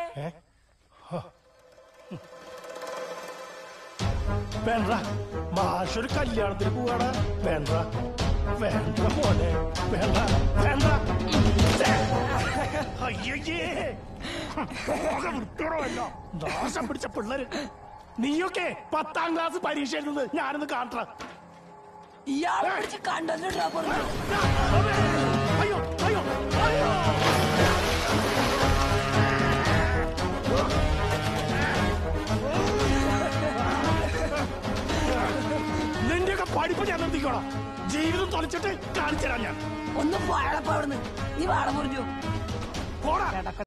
ഏ? ഹ. വേണ്ട മാഷൊരു കല്യാണത്തിന് പോവാടാ വേണ്ട വേണ്ട മോനെ വേണ്ട വേണ്ട അയ്യേ ആകെ വൃത്തിയോടല്ല ദോഷം പിടിച്ച പിള്ളേര് നീയൊക്കെ പത്താം ക്ലാസ് പരീക്ഷ എഴുതുന്നത് ഞാനൊന്ന് കാണട്ടെ ഇയാളെ പിടിച്ച് കണ്ടല്ലോ പറഞ്ഞു അയ്യോ അയ്യോ അയ്യോ നിന്റെയൊക്കെ പഠിപ്പ് ഞാൻ നിർത്തിക്കോളാം ജീവിതം തൊലച്ചിട്ട് കാണിച്ചു തരാം ഞാൻ ഒന്ന് വാഴപ്പ അവിടുന്ന് നീ വാട മുറിഞ്ഞു പോടാ